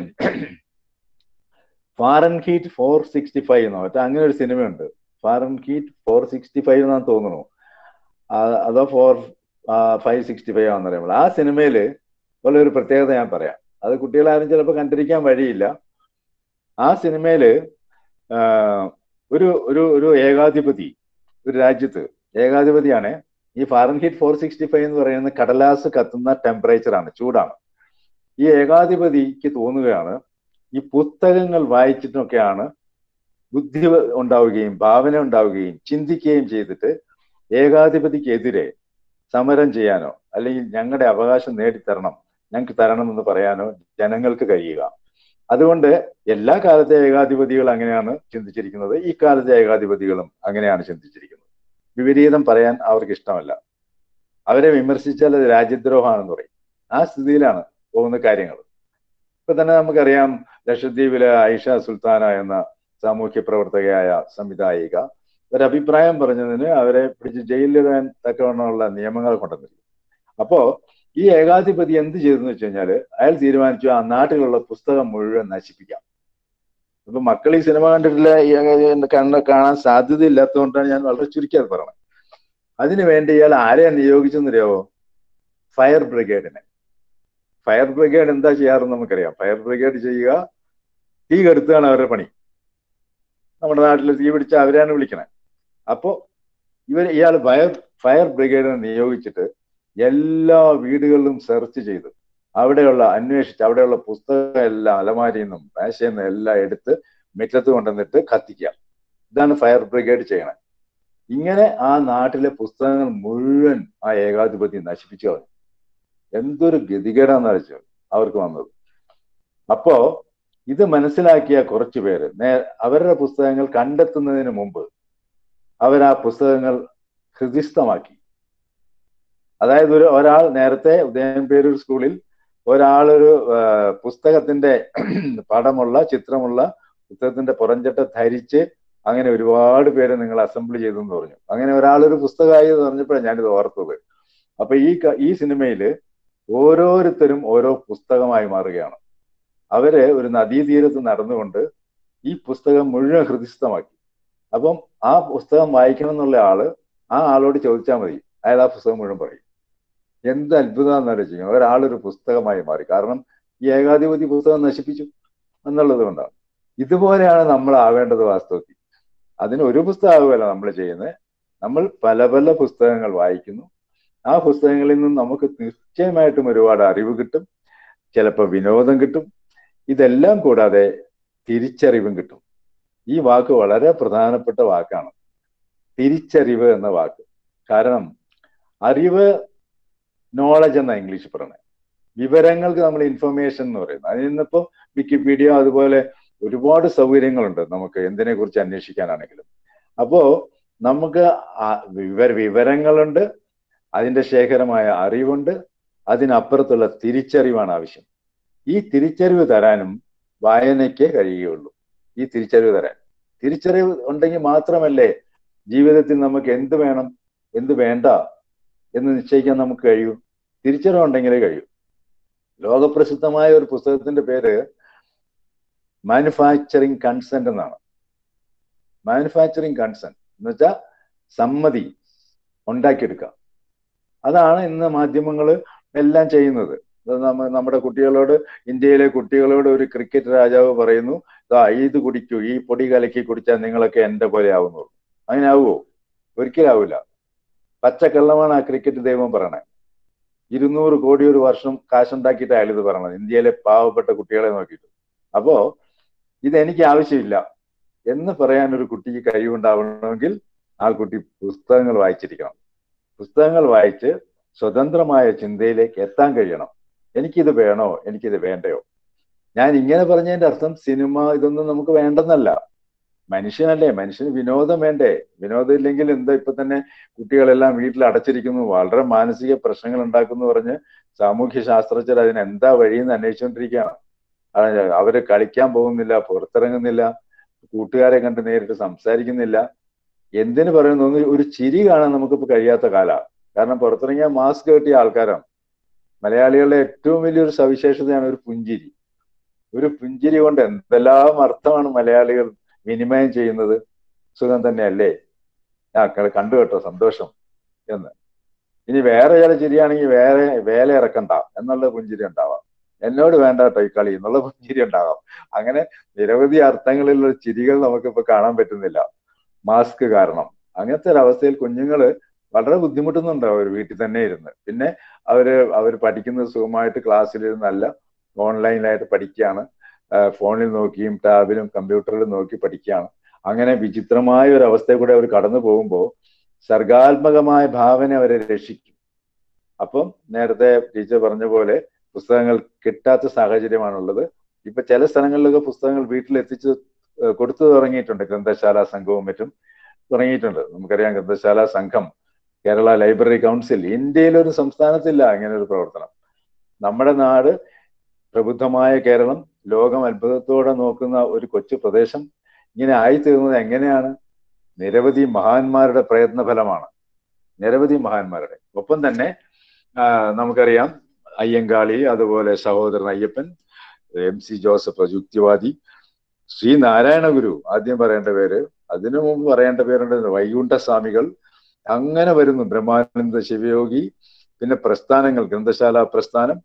Fahrenheit four sixty five എന്നോ മറ്റേ അങ്ങനെ ഒരു സിനിമയുണ്ട് Fahrenheit four sixty five എന്നാണ് തോന്നുന്നു അതോ ഫോർ ഫൈവ് സിക്സ്റ്റി ഫൈവ് ആണെന്ന് പറയുമ്പോൾ ആ സിനിമയിൽ ഉള്ള ഒരു പ്രത്യേകത ഞാൻ പറയാം അത് കുട്ടികളാരും ചിലപ്പോൾ കണ്ടിരിക്കാൻ വഴിയില്ല ആ സിനിമയില് ഒരു ഒരു ഒരു ഏകാധിപതി ഒരു രാജ്യത്ത് ഏകാധിപതിയാണ് ഈ ഫാറൻഹീറ്റ് ഫോർ സിക്സ്റ്റി ഫൈവ് എന്ന് പറയുന്നത് കടലാസ് കത്തുന്ന ടെമ്പറേച്ചറാണ് ചൂടാണ് ഈ ഏകാധിപതിക്ക് തോന്നുകയാണ് ഈ പുസ്തകങ്ങൾ വായിച്ചിട്ടൊക്കെയാണ് ബുദ്ധി ഉണ്ടാവുകയും ഭാവന ഉണ്ടാവുകയും ചിന്തിക്കുകയും ചെയ്തിട്ട് ഏകാധിപതിക്കെതിരെ സമരം ചെയ്യാനോ അല്ലെങ്കിൽ ഞങ്ങളുടെ അവകാശം നേടിത്തരണം ഞങ്ങൾക്ക് തരണം എന്ന് പറയാനോ ജനങ്ങൾക്ക് കഴിയുക അതുകൊണ്ട് എല്ലാ കാലത്തെ ഏകാധിപതികൾ അങ്ങനെയാണ് ചിന്തിച്ചിരിക്കുന്നത് ഈ കാലത്തെ ഏകാധിപതികളും അങ്ങനെയാണ് ചിന്തിച്ചിരിക്കുന്നത് വിപരീതം പറയാൻ അവർക്ക് ഇഷ്ടമല്ല അവരെ വിമർശിച്ചാൽ അത് രാജ്യദ്രോഹമാണെന്ന് പറയും ആ സ്ഥിതിയിലാണ് പോകുന്ന കാര്യങ്ങൾ ഇപ്പൊ തന്നെ നമുക്കറിയാം ലക്ഷദ്വീപിലെ ഐഷ സുൽത്താന എന്ന സാമൂഹ്യ പ്രവർത്തകയായ സംവിധായിക ഒരു അഭിപ്രായം പറഞ്ഞതിന് അവരെ പിടിച്ച് ജയിലിലിടാൻ തക്കവണ്ണമുള്ള നിയമങ്ങൾ കൊണ്ടുവന്നിരിക്കും അപ്പോ ഈ ഏകാധിപതി എന്ത് ചെയ്തെന്ന് വെച്ച് കഴിഞ്ഞാൽ അയാൾ തീരുമാനിച്ചു ആ നാട്ടിലുള്ള പുസ്തകം മുഴുവൻ നശിപ്പിക്കാം ഇപ്പൊ മക്കൾ ഈ സിനിമ കണ്ടിട്ടില്ല കണ്ണ് കാണാൻ സാധ്യത ഇല്ലാത്തതുകൊണ്ടാണ് ഞാൻ വളരെ ചുരുക്കി അത് പറഞ്ഞത് അതിനു വേണ്ടി ഇയാൾ ആരെയാ നിയോഗിച്ചെന്നറിയാവോ ഫയർ ബ്രിഗേഡിനെ ഫയർ ബ്രിഗേഡ് എന്താ ചെയ്യാറെന്ന് നമുക്കറിയാം ഫയർ ബ്രിഗേഡ് ചെയ്യുക തീ കെടുത്തുകയാണ് അവരുടെ പണി നമ്മുടെ നാട്ടിൽ തീ പിടിച്ച അവരാണ് വിളിക്കണേ അപ്പോ ഇവർ ഇയാൾ ഫയർ ഫയർ ബ്രിഗേഡിനെ നിയോഗിച്ചിട്ട് എല്ലാ വീടുകളിലും സെർച്ച് ചെയ്ത് അവിടെയുള്ള അന്വേഷിച്ച് അവിടെയുള്ള പുസ്തകം എല്ലാം അലമാരിയിൽ നിന്നും മേശയിൽ നിന്നും എല്ലാം എടുത്ത് മുറ്റത്ത് കൊണ്ടുവന്നിട്ട് കത്തിക്കുക ഇതാണ് ഫയർ ബ്രിഗേഡ് ചെയ്യണത് ഇങ്ങനെ ആ നാട്ടിലെ പുസ്തകങ്ങൾ മുഴുവൻ ആ ഏകാധിപതി നശിപ്പിച്ചു കളഞ്ഞു എന്തൊരു ഗതികേടാന്ന് വെച്ചു അവർക്ക് വന്നത് അപ്പോ ഇത് മനസ്സിലാക്കിയ കുറച്ചു പേര് നേ അവരുടെ പുസ്തകങ്ങൾ കണ്ടെത്തുന്നതിന് മുമ്പ് അവർ ആ പുസ്തകങ്ങൾ ഹൃദിസ്ഥമാക്കി അതായത് ഒരു ഒരാൾ നേരത്തെ ഉദയംപേരൂർ സ്കൂളിൽ ഒരാളൊരു പുസ്തകത്തിന്റെ പടമുള്ള ചിത്രമുള്ള പുസ്തകത്തിന്റെ പുറംചട്ട ധരിച്ച് അങ്ങനെ ഒരുപാട് പേര് നിങ്ങൾ അസംബിൾ ചെയ്തു എന്ന് പറഞ്ഞു അങ്ങനെ ഒരാളൊരു പുസ്തകമായി പറഞ്ഞപ്പോഴാണ് ഞാനിത് ഓർത്തത് അപ്പൊ ഈ ഈ സിനിമയില് ഓരോരുത്തരും ഓരോ പുസ്തകമായി മാറുകയാണ് അവര് ഒരു നദീതീരത്ത് നടന്നുകൊണ്ട് ഈ പുസ്തകം മുഴുവൻ ഹൃദിസ്ഥമാക്കി അപ്പം ആ പുസ്തകം വായിക്കണം എന്നുള്ള ആള് ആ ആളോട് ചോദിച്ചാൽ മതി അയാൾ ആ പുസ്തകം മുഴുവൻ പറയും എന്ത് അത്ഭുതമാണെന്ന് ആലോചിക്കും ഒരാളൊരു പുസ്തകമായി മാറി കാരണം ഈ ഏകാധിപതി പുസ്തകം നശിപ്പിച്ചു എന്നുള്ളത് കൊണ്ടാണ് ഇതുപോലെയാണ് നമ്മൾ ആവേണ്ടത് വാസ്തവത്തിൽ അതിന് ഒരു പുസ്തകമാകുമല്ല നമ്മൾ ചെയ്യുന്നത് നമ്മൾ പല പല പുസ്തകങ്ങൾ വായിക്കുന്നു ആ പുസ്തകങ്ങളിൽ നിന്ന് നമുക്ക് നിശ്ചയമായിട്ടും ഒരുപാട് അറിവ് കിട്ടും ചിലപ്പോൾ വിനോദം കിട്ടും ഇതെല്ലാം കൂടാതെ തിരിച്ചറിവും കിട്ടും ഈ വാക്ക് വളരെ പ്രധാനപ്പെട്ട വാക്കാണ് തിരിച്ചറിവ് എന്ന വാക്ക് കാരണം അറിവ് നോളജ് എന്ന ഇംഗ്ലീഷ് പറയുന്നത് വിവരങ്ങൾക്ക് നമ്മൾ ഇൻഫർമേഷൻ എന്ന് പറയുന്നത് അതിൽ നിന്നിപ്പോ വിക്കിപീഡിയ അതുപോലെ ഒരുപാട് സൗകര്യങ്ങളുണ്ട് നമുക്ക് എന്തിനെ കുറിച്ച് അന്വേഷിക്കാനാണെങ്കിലും അപ്പോ നമുക്ക് വിവര വിവരങ്ങളുണ്ട് അതിന്റെ ശേഖരമായ അറിവുണ്ട് അതിനപ്പുറത്തുള്ള തിരിച്ചറിവാണ് ആവശ്യം ഈ തിരിച്ചറിവ് തരാനും വായനയ്ക്ക് കഴിയുകയുള്ളൂ ഈ തിരിച്ചറിവ് തരാൻ തിരിച്ചറിവ് ഉണ്ടെങ്കിൽ മാത്രമല്ലേ ജീവിതത്തിൽ നമുക്ക് എന്ത് വേണം എന്ത് വേണ്ട എന്ന് നിശ്ചയിക്കാൻ നമുക്ക് കഴിയൂ തിരിച്ചറിവ് ഉണ്ടെങ്കിലേ കഴിയൂ ലോകപ്രസിദ്ധമായ ഒരു പുസ്തകത്തിന്റെ പേര് മാനുഫാക്ചറിങ് കൺസെന്റ് എന്നാണ് മാനുഫാക്ചറിങ് കൺസെന്റ് എന്ന് വെച്ചാൽ സമ്മതി ഉണ്ടാക്കിയെടുക്കുക അതാണ് ഇന്ന് മാധ്യമങ്ങൾ എല്ലാം ചെയ്യുന്നത് നമ്മുടെ കുട്ടികളോട് ഇന്ത്യയിലെ കുട്ടികളോട് ഒരു ക്രിക്കറ്റ് രാജാവ് പറയുന്നു ഇതാ ഇത് കുടിക്കൂ ഈ പൊടി കലക്കി കുടിച്ചാൽ നിങ്ങളൊക്കെ എന്റെ പോലെ ആവുന്നു അങ്ങനെ ആവുമോ ഒരിക്കലും ആവില്ല പച്ചക്കള്ളമാണ് ആ ക്രിക്കറ്റ് ദൈവം പറയണേ ഇരുന്നൂറ് കോടി ഒരു വർഷം കാശുണ്ടാക്കിയിട്ട് അയാൾ ഇത് പറയണത് ഇന്ത്യയിലെ പാവപ്പെട്ട കുട്ടികളെ നോക്കിയിട്ട് അപ്പോ ഇതെനിക്ക് ആവശ്യമില്ല എന്ന് പറയാൻ ഒരു കുട്ടിക്ക് കഴിവുണ്ടാവണമെങ്കിൽ ആ കുട്ടി പുസ്തകങ്ങൾ വായിച്ചിരിക്കണം പുസ്തകങ്ങൾ വായിച്ച് സ്വതന്ത്രമായ ചിന്തയിലേക്ക് എത്താൻ കഴിയണം എനിക്കിത് വേണോ എനിക്കിത് വേണ്ടയോ ഞാൻ ഇങ്ങനെ പറഞ്ഞതിന്റെ അർത്ഥം സിനിമ ഇതൊന്നും നമുക്ക് വേണ്ടെന്നല്ല മനുഷ്യനല്ലേ മനുഷ്യന് വിനോദം വേണ്ടേ വിനോദം ഇല്ലെങ്കിൽ എന്താ ഇപ്പൊ തന്നെ കുട്ടികളെല്ലാം വീട്ടിൽ അടച്ചിരിക്കുന്നു വളരെ മാനസിക പ്രശ്നങ്ങൾ ഉണ്ടാക്കുന്നു പറഞ്ഞ് സാമൂഹ്യ ശാസ്ത്രജ്ഞർ അതിന് എന്താ വഴിയെന്ന് അന്വേഷിച്ചുകൊണ്ടിരിക്കുകയാണ് അവര് കളിക്കാൻ പോകുന്നില്ല പുറത്തിറങ്ങുന്നില്ല കൂട്ടുകാരെ കണ്ട് നേരിട്ട് സംസാരിക്കുന്നില്ല എന്തിനു പറയുന്നു ഒരു ചിരി കാണാൻ നമുക്കിപ്പോ കഴിയാത്ത കാലമാണ് കാരണം പുറത്തിറങ്ങിയ മാസ്ക് കെട്ടിയ ആൾക്കാരാണ് മലയാളികളുടെ ഏറ്റവും വലിയൊരു സവിശേഷതയാണ് ഒരു പുഞ്ചിരി ഒരു പുഞ്ചിരി കൊണ്ട് എന്തെല്ലാം അർത്ഥമാണ് മലയാളികൾ വിനിമയം ചെയ്യുന്നത് സുഖം തന്നെയല്ലേ ആ കണ്ടു കേട്ടോ സന്തോഷം എന്ന് ഇനി വേറെ ചില ചിരിയാണെങ്കിൽ വേറെ വേല ഇറക്കണ്ട എന്നുള്ള പുഞ്ചിരി ഉണ്ടാവാം എന്നോട് വേണ്ട കേട്ടോ ഈ കളി എന്നുള്ള പുഞ്ചിരി ഉണ്ടാവാം അങ്ങനെ നിരവധി അർത്ഥങ്ങളിലുള്ള ചിരികൾ നമുക്കിപ്പോ കാണാൻ പറ്റുന്നില്ല മാസ്ക് കാരണം അങ്ങനത്തെ ഒരു അവസ്ഥയിൽ കുഞ്ഞുങ്ങള് വളരെ ബുദ്ധിമുട്ടുന്നുണ്ട് അവർ വീട്ടിൽ തന്നെ ഇരുന്ന് പിന്നെ അവര് അവർ പഠിക്കുന്നത് സുഖമായിട്ട് ക്ലാസ്സിലിരുന്നല്ല ഓൺലൈനിലായിട്ട് പഠിക്കുകയാണ് ഫോണിൽ നോക്കിയും ടാബിലും കമ്പ്യൂട്ടറിലും നോക്കി പഠിക്കുകയാണ് അങ്ങനെ വിചിത്രമായ ഒരു അവസ്ഥയിൽ കൂടെ അവർ കടന്നു പോകുമ്പോൾ സർഗാത്മകമായ ഭാവന അവരെ രക്ഷിക്കും അപ്പം നേരത്തെ ടീച്ചർ പറഞ്ഞ പോലെ പുസ്തകങ്ങൾ കിട്ടാത്ത സാഹചര്യമാണുള്ളത് ഇപ്പൊ ചില സ്ഥലങ്ങളിലൊക്കെ പുസ്തകങ്ങൾ വീട്ടിൽ എത്തിച്ച് കൊടുത്തു തുടങ്ങിയിട്ടുണ്ട് ഗ്രന്ഥശാല സംഘവും മറ്റും തുടങ്ങിയിട്ടുണ്ട് നമുക്കറിയാം ഗ്രന്ഥശാല സംഘം കേരള ലൈബ്രറി കൗൺസിൽ ഇന്ത്യയിലെ ഒരു സംസ്ഥാനത്തില്ല അങ്ങനെ ഒരു പ്രവർത്തനം നമ്മുടെ നാട് പ്രബുദ്ധമായ കേരളം ലോകം അത്ഭുതത്തോടെ നോക്കുന്ന ഒരു കൊച്ചു പ്രദേശം ഇങ്ങനെ ആയിത്തീർന്നത് എങ്ങനെയാണ് നിരവധി മഹാന്മാരുടെ പ്രയത്ന ഫലമാണ് നിരവധി മഹാന്മാരുടെ ഒപ്പം തന്നെ നമുക്കറിയാം അയ്യങ്കാളി അതുപോലെ സഹോദരൻ അയ്യപ്പൻ എം സി ജോസഫ് യുക്തിവാദി ശ്രീ നാരായണ ഗുരു ആദ്യം പറയേണ്ട പേര് അതിനു മുമ്പ് പറയേണ്ട പേരുണ്ട് വൈകുണ്ഠസ്വാമികൾ അങ്ങനെ വരുന്നു ബ്രഹ്മാനന്ദ ശിവയോഗി പിന്നെ പ്രസ്ഥാനങ്ങൾ ഗ്രന്ഥശാല പ്രസ്ഥാനം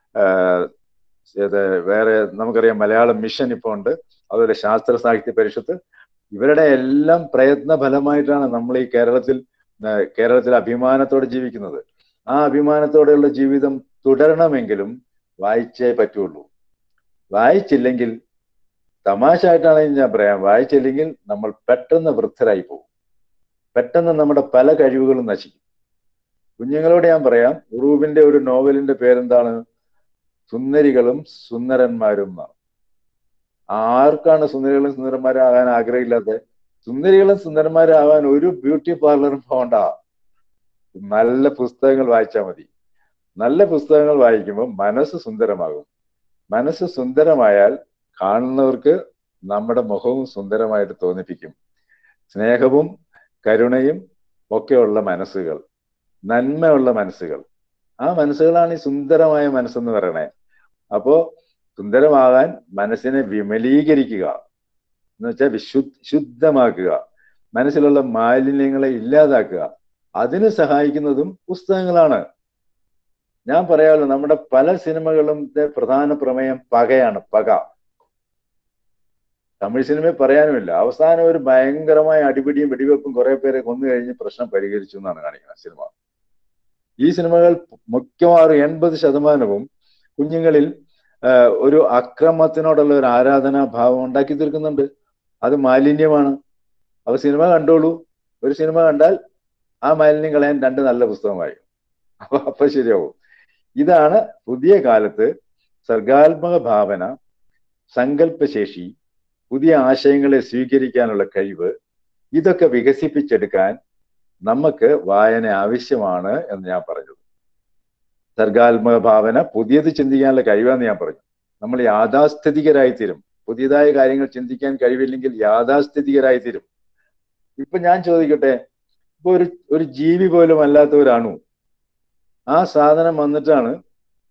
വേറെ നമുക്കറിയാം മലയാളം മിഷൻ ഇപ്പൊ ഉണ്ട് അതുപോലെ ശാസ്ത്ര സാഹിത്യ പരിഷത്ത് ഇവരുടെ എല്ലാം പ്രയത്ന ഫലമായിട്ടാണ് നമ്മൾ ഈ കേരളത്തിൽ കേരളത്തിൽ അഭിമാനത്തോടെ ജീവിക്കുന്നത് ആ അഭിമാനത്തോടെയുള്ള ജീവിതം തുടരണമെങ്കിലും വായിച്ചേ പറ്റുള്ളൂ വായിച്ചില്ലെങ്കിൽ തമാശ ആയിട്ടാണെങ്കിൽ ഞാൻ പറയാം വായിച്ചില്ലെങ്കിൽ നമ്മൾ പെട്ടെന്ന് വൃദ്ധരായി പോകും പെട്ടെന്ന് നമ്മുടെ പല കഴിവുകളും നശിക്കും കുഞ്ഞുങ്ങളോട് ഞാൻ പറയാം ഉറൂബിന്റെ ഒരു നോവലിന്റെ പേരെന്താണ് സുന്ദരികളും സുന്ദരന്മാരും എന്നാണ് ആർക്കാണ് സുന്ദരികളും സുന്ദരന്മാരാകാൻ ആഗ്രഹമില്ലാത്ത സുന്ദരികളും സുന്ദരന്മാരാകാൻ ഒരു ബ്യൂട്ടി പാർലറും പോകണ്ട നല്ല പുസ്തകങ്ങൾ വായിച്ചാൽ മതി നല്ല പുസ്തകങ്ങൾ വായിക്കുമ്പോൾ മനസ്സ് സുന്ദരമാകും മനസ്സ് സുന്ദരമായാൽ കാണുന്നവർക്ക് നമ്മുടെ മുഖവും സുന്ദരമായിട്ട് തോന്നിപ്പിക്കും സ്നേഹവും കരുണയും ഒക്കെയുള്ള മനസ്സുകൾ നന്മയുള്ള മനസ്സുകൾ ആ മനസ്സുകളാണ് ഈ സുന്ദരമായ മനസ്സെന്ന് പറയണേ അപ്പോ സുന്ദരമാകാൻ മനസ്സിനെ വിമലീകരിക്കുക എന്ന് വെച്ചാൽ വിശു ശുദ്ധമാക്കുക മനസ്സിലുള്ള മാലിന്യങ്ങളെ ഇല്ലാതാക്കുക അതിന് സഹായിക്കുന്നതും പുസ്തകങ്ങളാണ് ഞാൻ പറയാമല്ലോ നമ്മുടെ പല സിനിമകളും പ്രധാന പ്രമേയം പകയാണ് പക തമിഴ് സിനിമയിൽ പറയാനുമില്ല അവസാനം ഒരു ഭയങ്കരമായ അടിപിടിയും വെടിവെപ്പും കുറെ പേരെ കൊന്നു കഴിഞ്ഞ് പ്രശ്നം പരിഹരിച്ചു എന്നാണ് കാണിക്കുന്നത് സിനിമ ഈ സിനിമകൾ മിക്കവാറും എൺപത് ശതമാനവും കുഞ്ഞുങ്ങളിൽ ഒരു അക്രമത്തിനോടുള്ള ഒരു ആരാധനാ ഭാവം ഉണ്ടാക്കി തീർക്കുന്നുണ്ട് അത് മാലിന്യമാണ് അപ്പൊ സിനിമ കണ്ടോളൂ ഒരു സിനിമ കണ്ടാൽ ആ മാലിന്യം കളയാൻ രണ്ട് നല്ല പുസ്തകമായി അപ്പൊ അപ്പൊ ശരിയാവും ഇതാണ് പുതിയ കാലത്ത് സർഗാത്മക ഭാവന സങ്കല്പശേഷി പുതിയ ആശയങ്ങളെ സ്വീകരിക്കാനുള്ള കഴിവ് ഇതൊക്കെ വികസിപ്പിച്ചെടുക്കാൻ നമുക്ക് വായന ആവശ്യമാണ് എന്ന് ഞാൻ പറഞ്ഞത് സർഗാത്മക ഭാവന പുതിയത് ചിന്തിക്കാനുള്ള കഴിവാന്ന് ഞാൻ പറഞ്ഞു നമ്മൾ യാഥാസ്ഥിതികരായി തീരും പുതിയതായ കാര്യങ്ങൾ ചിന്തിക്കാൻ കഴിവില്ലെങ്കിൽ യാഥാസ്ഥിതികരായി തീരും ഇപ്പൊ ഞാൻ ചോദിക്കട്ടെ ഇപ്പൊ ഒരു ഒരു ജീവി പോലും അല്ലാത്ത ഒരു അണു ആ സാധനം വന്നിട്ടാണ്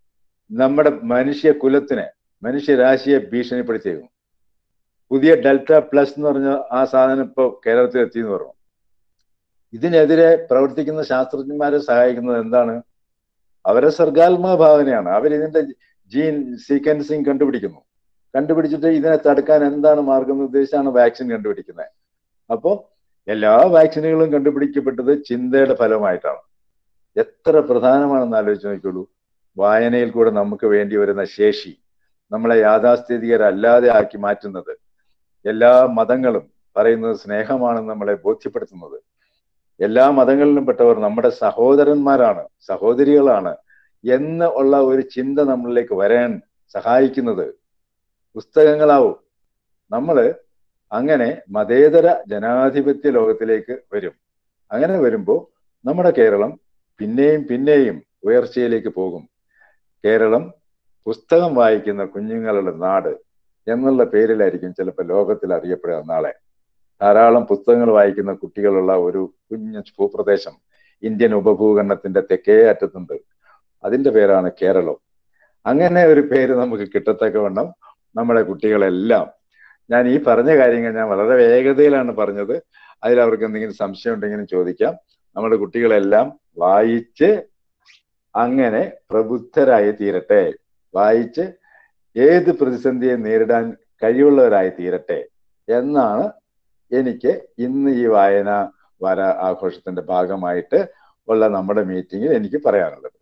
നമ്മുടെ മനുഷ്യ കുലത്തിനെ മനുഷ്യരാശിയെ ഭീഷണിപ്പെടുത്തിയിരുന്നു പുതിയ ഡെൽറ്റ പ്ലസ് എന്ന് പറഞ്ഞ ആ സാധനം ഇപ്പോൾ കേരളത്തിൽ എത്തി എന്ന് പറഞ്ഞു ഇതിനെതിരെ പ്രവർത്തിക്കുന്ന ശാസ്ത്രജ്ഞന്മാരെ സഹായിക്കുന്നത് എന്താണ് അവരെ സർഗാത്മക ഭാവനയാണ് അവർ ഇതിന്റെ ജീൻ സീക്വൻസിങ് കണ്ടുപിടിക്കുന്നു കണ്ടുപിടിച്ചിട്ട് ഇതിനെ തടുക്കാൻ എന്താണ് മാർഗം നിർദ്ദേശിച്ചാണ് വാക്സിൻ കണ്ടുപിടിക്കുന്നത് അപ്പോൾ എല്ലാ വാക്സിനുകളും കണ്ടുപിടിക്കപ്പെട്ടത് ചിന്തയുടെ ഫലമായിട്ടാണ് എത്ര പ്രധാനമാണെന്ന് ആലോചിച്ച് നോക്കിയുള്ളൂ വായനയിൽ കൂടെ നമുക്ക് വേണ്ടി വരുന്ന ശേഷി നമ്മളെ യാഥാസ്ഥിതികരല്ലാതെ ആക്കി മാറ്റുന്നത് എല്ലാ മതങ്ങളും പറയുന്നത് സ്നേഹമാണെന്ന് നമ്മളെ ബോധ്യപ്പെടുത്തുന്നത് എല്ലാ മതങ്ങളിലും പെട്ടവർ നമ്മുടെ സഹോദരന്മാരാണ് സഹോദരികളാണ് എന്ന് ഉള്ള ഒരു ചിന്ത നമ്മളിലേക്ക് വരാൻ സഹായിക്കുന്നത് പുസ്തകങ്ങളാവും നമ്മൾ അങ്ങനെ മതേതര ജനാധിപത്യ ലോകത്തിലേക്ക് വരും അങ്ങനെ വരുമ്പോൾ നമ്മുടെ കേരളം പിന്നെയും പിന്നെയും ഉയർച്ചയിലേക്ക് പോകും കേരളം പുസ്തകം വായിക്കുന്ന കുഞ്ഞുങ്ങളുടെ നാട് എന്നുള്ള പേരിലായിരിക്കും ചിലപ്പോൾ ലോകത്തിൽ അറിയപ്പെടുക നാളെ ധാരാളം പുസ്തകങ്ങൾ വായിക്കുന്ന കുട്ടികളുള്ള ഒരു കുഞ്ഞു ഭൂപ്രദേശം ഇന്ത്യൻ ഉപഭൂഖണ്ഡത്തിന്റെ തെക്കേ അറ്റത്തുണ്ട് അതിന്റെ പേരാണ് കേരളം അങ്ങനെ ഒരു പേര് നമുക്ക് കിട്ടത്തക്കവണ്ണം നമ്മുടെ കുട്ടികളെല്ലാം ഞാൻ ഈ പറഞ്ഞ കാര്യങ്ങൾ ഞാൻ വളരെ വേഗതയിലാണ് പറഞ്ഞത് അതിൽ അവർക്ക് എന്തെങ്കിലും സംശയം ഉണ്ടെങ്കിലും ചോദിക്കാം നമ്മുടെ കുട്ടികളെല്ലാം വായിച്ച് അങ്ങനെ പ്രബുദ്ധരായി തീരട്ടെ വായിച്ച് ഏത് പ്രതിസന്ധിയെ നേരിടാൻ കഴിവുള്ളവരായി തീരട്ടെ എന്നാണ് എനിക്ക് ഇന്ന് ഈ വായന വാര ആഘോഷത്തിന്റെ ഭാഗമായിട്ട് ഉള്ള നമ്മുടെ മീറ്റിംഗിൽ എനിക്ക് പറയാനുള്ളത്